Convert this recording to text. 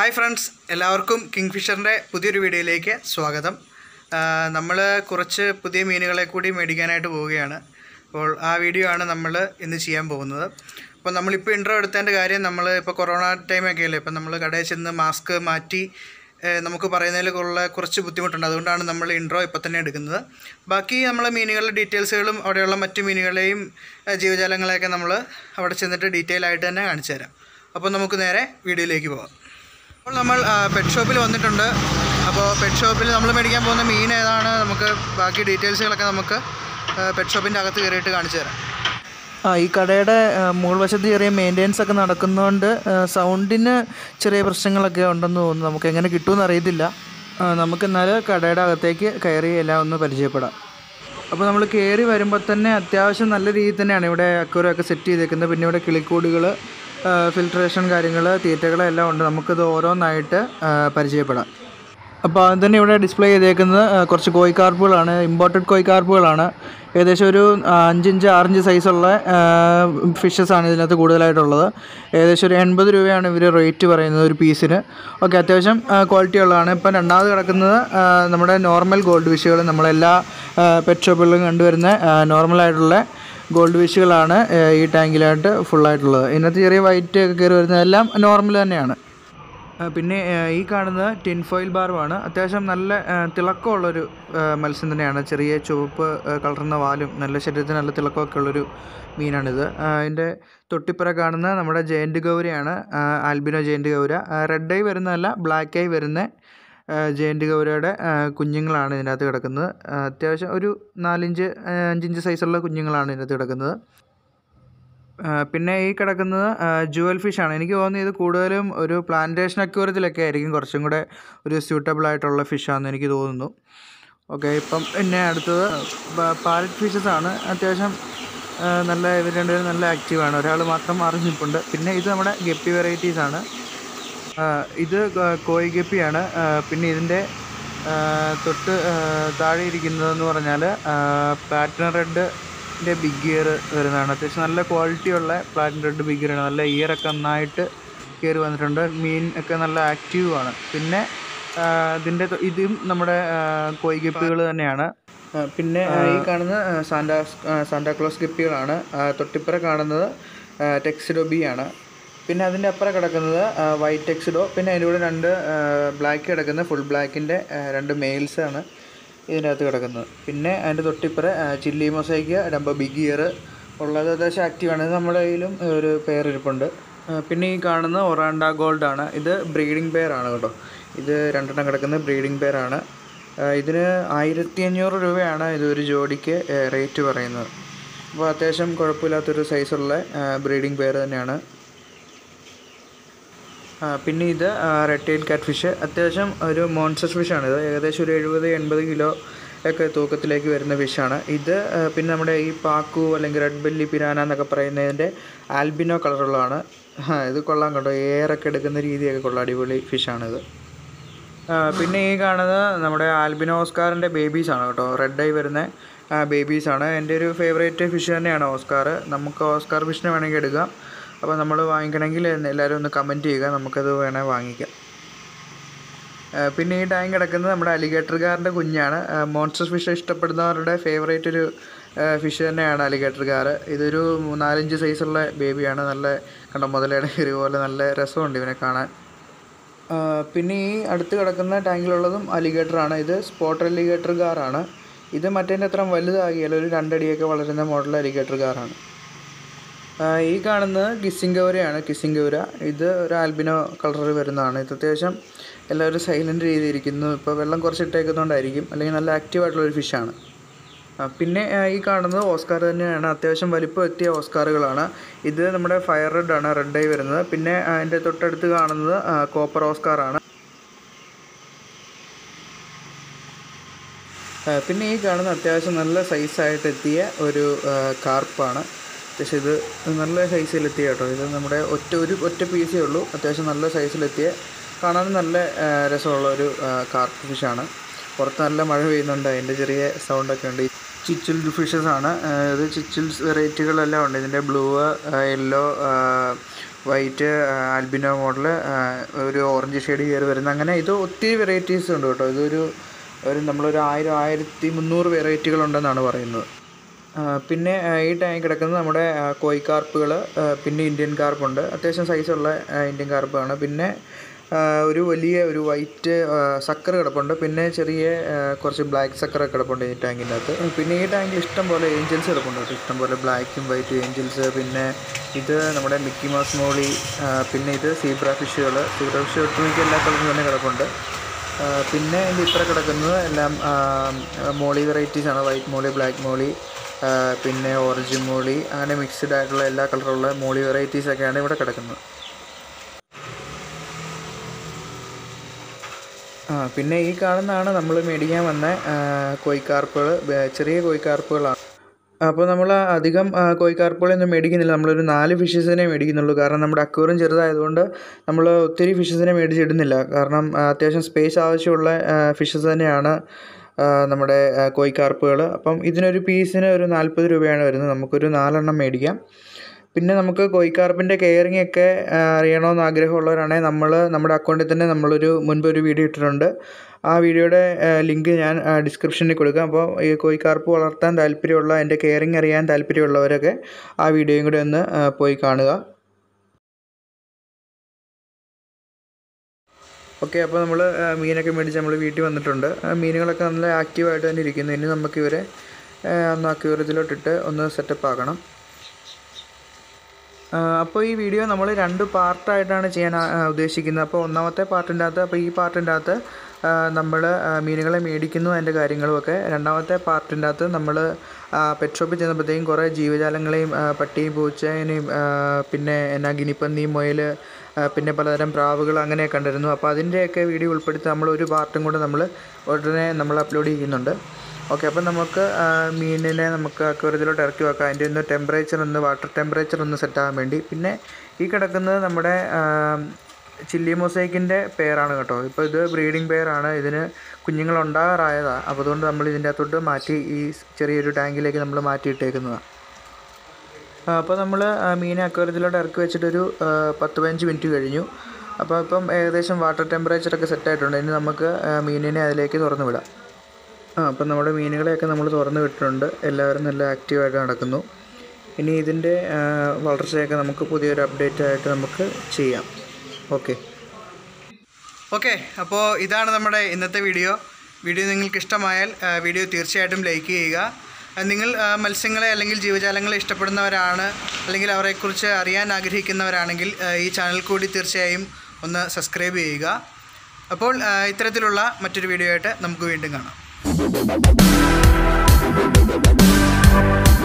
hi friends എല്ലാവർക്കും king ഫിഷറിൻ്റെ പുതിയൊരു വീഡിയോയിലേക്ക് സ്വാഗതം നമ്മൾ കുറച്ച് പുതിയ മീനുകളെ കൂടി മേടിക്കാനായിട്ട് പോവുകയാണ് അപ്പോൾ ആ വീഡിയോ ആണ് നമ്മൾ ഇന്ന് ചെയ്യാൻ പോകുന്നത് അപ്പോൾ നമ്മളിപ്പോൾ ഇൻട്രോ എടുത്തതിൻ്റെ കാര്യം നമ്മൾ ഇപ്പോൾ കൊറോണ ടൈമൊക്കെ അല്ലേ ഇപ്പം നമ്മൾ കടയിൽ ചെന്ന് മാസ്ക് മാറ്റി ഏഹ്, നമുക്ക് പറയുന്നതിലുള്ള കുറച്ച് ബുദ്ധിമുട്ടുണ്ട് അതുകൊണ്ടാണ് നമ്മൾ ഇൻട്രോ ഇപ്പോൾ തന്നെ എടുക്കുന്നത് ബാക്കി നമ്മൾ മീനുകളുടെ ഡീറ്റെയിൽസുകളും അവിടെയുള്ള മറ്റു മീനുകളെയും ഏഹ്, ജീവജാലങ്ങളെയൊക്കെ നമ്മൾ അവിടെ ചെന്നിട്ട് ഡീറ്റെയിൽ ആയിട്ട് തന്നെ കാണിച്ചു തരാം അപ്പോൾ നമുക്ക് നേരെ വീഡിയോയിലേക്ക് പോകാം അപ്പോൾ നമ്മൾ പെറ്റ് ഷോപ്പിൽ വന്നിട്ടുണ്ട് അപ്പോൾ പെറ്റ് ഷോപ്പിൽ നമ്മൾ മേടിക്കാൻ പോകുന്ന മീൻ ഏതാണ് നമുക്ക് ബാക്കി ഡീറ്റെയിൽസുകളൊക്കെ നമുക്ക് പെറ്റ് ഷോപ്പിൻ്റെ അകത്ത് കയറിയിട്ട് കാണിച്ചു തരാം ആ ഈ കടയുടെ ആ, മുകൾവശത്ത് ചെറിയ മെയിൻ്റെനൻസ് ഒക്കെ നടക്കുന്നതുകൊണ്ട് ആ, സൗണ്ടിന് ചെറിയ പ്രശ്നങ്ങളൊക്കെ ഉണ്ടെന്ന് തോന്നുന്നു നമുക്ക് എങ്ങനെ കിട്ടുമെന്ന് അറിയത്തില്ല ആ, നമുക്ക് എന്നാൽ കടയുടെ അകത്തേക്ക് കയറി എല്ലാം ഒന്ന് പരിചയപ്പെടാം അപ്പോൾ നമ്മൾ കയറി വരുമ്പോൾ തന്നെ അത്യാവശ്യം നല്ല രീതിയിൽ തന്നെയാണ് ഇവിടെ അക്വറിയം ഒക്കെ സെറ്റ് ചെയ്തേക്കുന്നത് പിന്നെ ഇവിടെ കിളിക്കൂടുകൾ ഫിൽട്രേഷൻ കാര്യങ്ങൾ തീറ്റകൾ എല്ലാം ഉണ്ട് നമുക്കിത് ഓരോന്നായിട്ട് ആ, പരിചയപ്പെടാം അപ്പോൾ അത് തന്നെ ഇവിടെ ഡിസ്പ്ലേ ചെയ്തേക്കുന്നത് ആ, കുറച്ച് കോഴിക്കാർപ്പുകളാണ് ഇമ്പോർട്ടഡ് കോഴിക്കാർപ്പുകളാണ് ഏകദേശം ഒരു ആ, അഞ്ചിഞ്ച് ആറിഞ്ച് സൈസുള്ള ഫിഷസ് ആണ് ഇതിനകത്ത് കൂടുതലായിട്ടുള്ളത് ഏകദേശം ഒരു എൺപത് രൂപയാണ് ഇവർ റേറ്റ് പറയുന്നത് ഒരു പീസിന് ഓക്കെ അത്യാവശ്യം ക്വാളിറ്റി ഉള്ളതാണ് ഇപ്പം രണ്ടാമത് കിടക്കുന്നത് ആ, നമ്മുടെ നോർമൽ ഗോൾഡ് ഫിഷുകൾ നമ്മളെല്ലാ പെറ്റ് ഷോപ്പുകളിലും കണ്ടുവരുന്ന നോർമലായിട്ടുള്ള ഗോൾഡ് ഫിഷുകളാണ് ആ, ഈ ടാങ്കിലായിട്ട് ഫുള്ളായിട്ടുള്ളത് ഇതിനകത്ത് ചെറിയ വൈറ്റ് ഒക്കെ കയറി വരുന്നതെല്ലാം നോർമൽ തന്നെയാണ് ആ, പിന്നെ ആ, ഈ കാണുന്നത് ടിൻ ഫോയിൽ ബാറുമാണ് അത്യാവശ്യം നല്ല ആ, തിളക്കമുള്ളൊരു ആ, മത്സ്യം തന്നെയാണ് ചെറിയ ചുവപ്പ് ആ, കളർന്ന വാലും നല്ല ശരീരത്തിന് നല്ല തിളക്കമൊക്കെ ഉള്ളൊരു മീനാണിത് ആ, ഇതിൻ്റെ തൊട്ടിപ്പുറ കാണുന്ന നമ്മുടെ ജയൻറ്റ് ഗൗരയാണ് ആ, ആൽബിനോ ജയൻറ്റ് ഗൗര റെഡ് ഐ വരുന്നതല്ല ബ്ലാക്ക് ഐ വരുന്ന ആ, ജയൻറ്റ് ഗൗരയുടെ ആ, കുഞ്ഞുങ്ങളാണ് ഇതിനകത്ത് കിടക്കുന്നത് ആ, അത്യാവശ്യം ഒരു നാലിഞ്ച് ആ, അഞ്ചിഞ്ച് സൈസുള്ള കുഞ്ഞുങ്ങളാണ് ഇതിനകത്ത് കിടക്കുന്നത് ആ, പിന്നെ ഈ കിടക്കുന്നത് ജുവൽ ഫിഷാണ് എനിക്ക് തോന്നുന്നത് ഇത് കൂടുതലും ഒരു പ്ലാന്റേഷൻ അക്യൂറത്തിലൊക്കെ ആയിരിക്കും കുറച്ചും കൂടെ ഒരു സ്യൂട്ടബിൾ ആയിട്ടുള്ള ഫിഷാണെന്ന് എനിക്ക് തോന്നുന്നു ഓക്കെ ഇപ്പം പിന്നെ അടുത്തത് പാരറ്റ് ഫിഷസ് ആണ് അത്യാവശ്യം ആ, നല്ല ഇവർ രണ്ടുപേരും നല്ല ആക്റ്റീവാണ് ഒരാൾ മാത്രം മാറി നിൽപ്പുണ്ട് പിന്നെ ഇത് നമ്മുടെ ഗപ്പി വെറൈറ്റീസ് ആണ് ആ, ഇത് ഗ- കോഴി ഗപ്പിയാണ് ആ, പിന്നെ ഇതിൻ്റെ ആ, തൊട്ട് ആ, താഴെ ഇരിക്കുന്നതെന്ന് പറഞ്ഞാൽ പ്ലാറ്റിനം റെഡിൻ്റെ ബിഗ് ഇയർ വരുന്നതാണ് അത്യാവശ്യം നല്ല ക്വാളിറ്റി ഉള്ള പ്ലാറ്റിനം റെഡ് ബിഗ് ഇയറാണ് നല്ല ഇയറൊക്കെ നന്നായിട്ട് കയറി വന്നിട്ടുണ്ട് മീൻ ഒക്കെ നല്ല ആക്റ്റീവ് ആണ് പിന്നെ ആ, ഇതിൻ്റെ തൊ- ഇതും നമ്മുടെ കോഴി ഗപ്പികൾ തന്നെയാണ് ആ, പിന്നെ ആ, ഈ കാണുന്ന ആ, സാന്റാ ആ, സാന്റാക്ലോസ് ഗപ്പികളാണ് ആ, തൊട്ടിപ്പുറ കാണുന്നത് ടെക്സിഡോ ബി ആണ് പിന്നെ അതിൻ്റെ അപ്പുറം കിടക്കുന്നത് വൈറ്റ് ടെക്സിഡോ പിന്നെ അതിൻ്റെ കൂടെ രണ്ട് ബ്ലാക്ക് കിടക്കുന്ന ഫുൾ ബ്ലാക്കിൻ്റെ രണ്ട് മെയിൽസ് ആണ് ഇതിൻ്റെ അകത്ത് കിടക്കുന്നത് പിന്നെ അതിൻ്റെ തൊട്ടിപ്പുറ chilli mosaic dumbo big ear ഉള്ളത് അത്യാവശ്യം ആക്റ്റീവാണ് ഇത് നമ്മുടെ കയ്യിലും ഒരു പെയർ ഇരിപ്പുണ്ട് ആ, പിന്നെ ഈ കാണുന്ന ഒറാണ്ട ഗോൾഡ് ആണ് ഇത് ബ്രീഡിംഗ് പെയർ ആണ് കേട്ടോ ഇത് രണ്ടെണ്ണം കിടക്കുന്ന ബ്രീഡിംഗ് പെയർ ആണ് ആ, ഇതിന് ആയിരത്തി അഞ്ഞൂറ് രൂപയാണ് ഇത് ഒരു ജോഡിക്ക് റേറ്റ് പറയുന്നത് അപ്പോൾ അത്യാവശ്യം കുഴപ്പമില്ലാത്തൊരു സൈസുള്ള ബ്രീഡിംഗ് പെയർ തന്നെയാണ് ആ, പിന്നെ ഇത് റെഡ് ടൈൽ കാറ്റ് ഫിഷ് അത്യാവശ്യം ഒരു മോൺസസ് ഫിഷാണ് ഇത് ഏകദേശം ഒരു എഴുപത് എൺപത് കിലോ ഒക്കെ തൂക്കത്തിലേക്ക് വരുന്ന ഫിഷാണ് ഇത് ആ, പിന്നെ നമ്മുടെ ഈ പാക്കു അല്ലെങ്കിൽ റെഡ് ബെല്ലി പിരാന എന്നൊക്കെ പറയുന്നതിൻ്റെ ആൽബിനോ കളറുള്ളതാണ് ആ, ഇത് കൊള്ളാം കേട്ടോ എയറൊക്കെ എടുക്കുന്ന രീതിയൊക്കെ കൊള്ളാം അടിപൊളി ഫിഷാണിത് ആ, പിന്നെ ഈ കാണുന്നത് നമ്മുടെ ആൽബിനോ ഓസ്കാറിൻ്റെ ബേബീസാണ് കേട്ടോ റെഡ് ഐ വരുന്ന ബേബീസാണ് എൻ്റെ ഒരു ഫേവറേറ്റ് ഫിഷ് തന്നെയാണ് ഓസ്കാർ നമുക്ക് ഓസ്കാർ ഫിഷിനെ വേണമെങ്കിൽ എടുക്കാം അപ്പോൾ നമ്മൾ വാങ്ങിക്കണമെങ്കിൽ എല്ലാവരും ഒന്ന് കമൻറ്റ് ചെയ്യുക നമുക്കത് വേണേൽ വാങ്ങിക്കാം ആ, പിന്നെ ഈ ടാങ്ക് കിടക്കുന്നത് നമ്മുടെ അലിഗേറ്റർ കാറിൻ്റെ കുഞ്ഞാണ് മോൺസ്റ്റർ ഫിഷ് ഇഷ്ടപ്പെടുന്നവരുടെ ഫേവറേറ്റ് ഒരു ഫിഷ് തന്നെയാണ് അലിഗേറ്റർ കാർ ഇതൊരു നാലഞ്ച് സൈസുള്ള ബേബിയാണ് നല്ല കണ്ട മുതലയുടെ കയറി പോലെ നല്ല രസമുണ്ട് ഇവനെ കാണാൻ ആ, പിന്നെ ഈ അടുത്ത് കിടക്കുന്ന ടാങ്കിലുള്ളതും അലിഗേറ്റർ ആണ് ഇത് സ്പോട്ട് അലിഗേറ്റർ കാറാണ് ഇത് മറ്റേതിൻ്റെ അത്ര വലുതാകിയാൽ ഒരു രണ്ടടിയൊക്കെ വളരുന്ന മോഡൽ അലിഗേറ്റർ കാറാണ് ആ, ഈ കാണുന്നത് കിസ്സിംഗ് ഗൗരയാണ് കിസ്സിംഗ് ഗൗര ഇത് ഒരു ആൽബിനോ കളറിൽ വരുന്നതാണ് ഇത് അത്യാവശ്യം എല്ലാവരും സൈലൻ്റ് ചെയ്തിരിക്കുന്നു ഇപ്പോൾ വെള്ളം കുറച്ച് ഇട്ടേക്കുന്നതുകൊണ്ടായിരിക്കും അല്ലെങ്കിൽ നല്ല ആക്റ്റീവ് ആയിട്ടുള്ളൊരു ഫിഷാണ് ആ, പിന്നെ ആ, ഈ കാണുന്നത് ഓസ്കാർ തന്നെയാണ് അത്യാവശ്യം വലിപ്പം എത്തിയ ഓസ്കാറുകളാണ് ഇത് നമ്മുടെ ഫയർ റെഡ് ആണ് റെഡ് ആയി വരുന്നത് പിന്നെ അതിൻ്റെ തൊട്ടടുത്ത് കാണുന്നത് ആ, കോപ്പർ ഓസ്കാറാണ് ആ, പിന്നെ ഈ കാണുന്ന അത്യാവശ്യം നല്ല സൈസായിട്ട് എത്തിയ ഒരു ആ, കാർപ്പാണ് അത്യാവശ്യം ഇത് നല്ല സൈസിലെത്തിയ കേട്ടോ ഇത് നമ്മുടെ ഒറ്റ ഒരു ഒറ്റ പീസേ ഉള്ളൂ അത്യാവശ്യം നല്ല സൈസിലെത്തിയ കാണാനും നല്ല ആ, രസമുള്ള ഒരു ആ, കാർപ്പ് ഫിഷാണ് പുറത്ത് നല്ല മഴ പെയ്യുന്നുണ്ട് അതിൻ്റെ ചെറിയ സൗണ്ടൊക്കെ ഉണ്ട് ചിച്ചിൽ ഫിഷസ് ആണ് ആ, ഇത് ചിച്ചിൽസ് വെറൈറ്റികളെല്ലാം ഉണ്ട് ഇതിൻ്റെ blue yellow white albino model ഒരു ഓറഞ്ച് ഷെയ്ഡ് കയറി വരുന്ന അങ്ങനെ ഇത് ഒത്തിരി വെറൈറ്റീസ് ഉണ്ട് കേട്ടോ ഇതൊരു ഒരു നമ്മളൊരു ആയിരം ആയിരത്തി മുന്നൂറ് വെറൈറ്റികളുണ്ടെന്നാണ് പറയുന്നത് ആ, പിന്നെ ആ, ഈ ടാങ്ക് കിടക്കുന്നത് നമ്മുടെ ആ, കോയി കാർപ്പുകൾ പിന്നെ ഇന്ത്യൻ കാർപ്പുണ്ട് അത്യാവശ്യം സൈസുള്ള ആ, ഇന്ത്യൻ കാർപ്പാണ് പിന്നെ ആ, ഒരു വലിയ ഒരു വൈറ്റ് സക്കർ കിടപ്പുണ്ട് പിന്നെ ചെറിയ ആ, കുറച്ച് ബ്ലാക്ക് സക്കറൊക്കെ കിടപ്പുണ്ട് ഈ ടാങ്കിൻ്റെ അകത്ത് പിന്നെ ഈ ടാങ്കിൽ ഇഷ്ടം പോലെ ഏഞ്ചൽസ് കിടപ്പുണ്ട് കേട്ടോ ഇഷ്ടം പോലെ ബ്ലാക്കും വൈറ്റും ഏഞ്ചൽസ് പിന്നെ ഇത് നമ്മുടെ മിക്കി മൗസ് മോളി ആ, പിന്നെ ഇത് സീബ്ര ഫിഷുകൾ സീബ്ര ഫിഷ് ഒട്ടുമിക്ക എല്ലാ കളറും തന്നെ കിടപ്പുണ്ട് ആ, പിന്നെ ഇതിൻ്റെ ഇപ്പുറം കിടക്കുന്നത് എല്ലാം ആ, മോളി വെറൈറ്റീസ് ആണ് വൈറ്റ് മോളി ബ്ലാക്ക് മോളി ആ, പിന്നെ ഓറഞ്ച് മോളി അങ്ങനെ മിക്സ്ഡ് ആയിട്ടുള്ള എല്ലാ കളറുള്ള മോളി വെറൈറ്റീസ് ഒക്കെയാണ് ഇവിടെ കിടക്കുന്നത് ആ പിന്നെ ഈ കാണുന്നതാണ് നമ്മൾ മേടിക്കാൻ വന്ന ആ, കോഴിക്കാർപ്പുകൾ ബ- ചെറിയ കോഴിക്കാർപ്പുകളാണ് അപ്പോൾ നമ്മൾ അധികം ആ, കോഴിക്കാർപ്പുകളൊന്നും മേടിക്കുന്നില്ല നമ്മളൊരു നാല് ഫിഷസിനെ മേടിക്കുന്നുള്ളൂ കാരണം നമ്മുടെ അക്വേറിയം ചെറുതായതുകൊണ്ട് നമ്മൾ ഒത്തിരി ഫിഷസിനെ മേടിച്ചിടുന്നില്ല കാരണം ആ, അത്യാവശ്യം സ്പേസ് ആവശ്യമുള്ള ഫിഷസ് തന്നെയാണ് ആ, നമ്മുടെ ആ, കോഴിക്കാർപ്പുകൾ അപ്പം ഇതിനൊരു പീസിന് ഒരു നാൽപ്പത് രൂപയാണ് വരുന്നത് നമുക്കൊരു നാലെണ്ണം മേടിക്കാം പിന്നെ നമുക്ക് കോഴിക്കാർപ്പിൻ്റെ കെയറിങ് ഒക്കെ ആ, അറിയണമെന്ന് ആഗ്രഹമുള്ളവരാണെങ്കിൽ നമ്മൾ നമ്മുടെ അക്കൗണ്ടിൽ തന്നെ നമ്മളൊരു മുൻപ് ഒരു വീഡിയോ ഇട്ടിട്ടുണ്ട് ആ വീഡിയോയുടെ ലിങ്ക് ഞാൻ ഡിസ്ക്രിപ്ഷനിൽ കൊടുക്കാം അപ്പോൾ ഈ കോഴിക്കാർപ്പ് വളർത്താൻ താല്പര്യമുള്ള അതിൻ്റെ കെയറിങ് അറിയാൻ താല്പര്യമുള്ളവരൊക്കെ ആ വീഡിയോയും കൂടെ ഒന്ന് ആ, പോയി കാണുക ഓക്കെ അപ്പോൾ നമ്മൾ മീനൊക്കെ മേടിച്ച് നമ്മൾ വീട്ടിൽ വന്നിട്ടുണ്ട് ആ മീനുകളൊക്കെ നല്ല ആക്റ്റീവായിട്ട് തന്നെ ഇരിക്കുന്നു ഇനി നമുക്ക് ഇവരെ ആ, ഒന്ന് അക്യൂറത്തിലോട്ടിട്ട് ഒന്ന് സെറ്റപ്പ് ആക്കണം അപ്പോൾ ഈ വീഡിയോ നമ്മൾ രണ്ട് പാർട്ടായിട്ടാണ് ചെയ്യാൻ ആ, ഉദ്ദേശിക്കുന്നത് അപ്പോൾ ഒന്നാമത്തെ പാർട്ടിൻ്റെ അകത്ത് അപ്പോൾ ഈ പാർട്ടിൻ്റെ അകത്ത് നമ്മൾ മീനുകളെ മേടിക്കുന്നു അതിൻ്റെ കാര്യങ്ങളുമൊക്കെ രണ്ടാമത്തെ പാർട്ടിൻ്റെ അകത്ത് നമ്മൾ പെറ്റ് ഷോപ്പിൽ ചെന്നപ്പോഴത്തേക്കും കുറേ ജീവജാലങ്ങളെയും ആ, പട്ടിയും പൂച്ചേനെയും ആ, പിന്നെ എന്നാ ഗിനിപ്പന്നിയും മുയൽ ആ, പിന്നെ പലതരം പ്രാവുകൾ അങ്ങനെയൊക്കെ കണ്ടിരുന്നു അപ്പോൾ അതിൻ്റെയൊക്കെ വീഡിയോ ഉൾപ്പെടുത്തി നമ്മൾ ഒരു പാർട്ടും കൂടെ നമ്മൾ ഉടനെ നമ്മൾ അപ്ലോഡ് ചെയ്യുന്നുണ്ട് ഓക്കെ അപ്പം നമുക്ക് ആ, മീനിനെ നമുക്ക് അക്വേറിയത്തിലോട്ട് ഇറക്കി വെക്കാം അതിൻ്റെ ഒന്ന് ടെമ്പറേച്ചർ ഒന്ന് വാട്ടർ ടെമ്പറേച്ചർ ഒന്ന് സെറ്റ് ആകാൻ വേണ്ടി പിന്നെ ഈ കിടക്കുന്നത് നമ്മുടെ ആ, ചില്ലി മൊസൈക്കിൻ്റെ പെയറാണ് കേട്ടോ ഇപ്പോൾ ഇത് ബ്രീഡിംഗ് പെയറാണ് ഇതിന് കുഞ്ഞുങ്ങൾ ഉണ്ടാകാറായതാണ് അപ്പോൾ അതുകൊണ്ട് നമ്മൾ ഇതിൻ്റെ അകത്തോട്ട് മാറ്റി ഈ ചെറിയൊരു ടാങ്കിലേക്ക് നമ്മൾ മാറ്റിയിട്ടേക്കുന്നതാണ് അപ്പോൾ നമ്മൾ മീനെ അക്വേറിയത്തിലോട്ട് ഇറക്കി വെച്ചിട്ടൊരു ആ, പത്ത് പതിനഞ്ച് മിനിറ്റ് കഴിഞ്ഞു അപ്പോൾ ഇപ്പം ഏകദേശം വാട്ടർ ടെമ്പറേച്ചറൊക്കെ സെറ്റായിട്ടുണ്ട് ഇനി നമുക്ക് ആ, മീനിനെ അതിലേക്ക് തുറന്നു വിടാം ആ അപ്പം നമ്മുടെ മീനുകളെയൊക്കെ നമ്മൾ തുറന്ന് വിട്ടിട്ടുണ്ട് എല്ലാവരും നല്ല ആക്റ്റീവായിട്ട് നടക്കുന്നു ഇനി ഇതിൻ്റെ ആ, വളർച്ചയൊക്കെ നമുക്ക് പുതിയൊരു അപ്ഡേറ്റ് ആയിട്ട് നമുക്ക് ചെയ്യാം ഓക്കെ ഓക്കെ അപ്പോൾ ഇതാണ് നമ്മുടെ ഇന്നത്തെ വീഡിയോ വീഡിയോ നിങ്ങൾക്ക് ഇഷ്ടമായാൽ ആ, വീഡിയോ തീർച്ചയായിട്ടും ലൈക്ക് ചെയ്യുക ആ, നിങ്ങൾ ആ, മത്സ്യങ്ങളെ അല്ലെങ്കിൽ ജീവജാലങ്ങളെ ഇഷ്ടപ്പെടുന്നവരാണ് അല്ലെങ്കിൽ അവരെക്കുറിച്ച് അറിയാൻ ആഗ്രഹിക്കുന്നവരാണെങ്കിൽ ആ, ഈ ചാനൽ കൂടി തീർച്ചയായും ഒന്ന് സബ്സ്ക്രൈബ് ചെയ്യുക അപ്പോൾ ആ, ഇത്തരത്തിലുള്ള മറ്റൊരു വീഡിയോ ആയിട്ട് നമുക്ക് വീണ്ടും കാണാം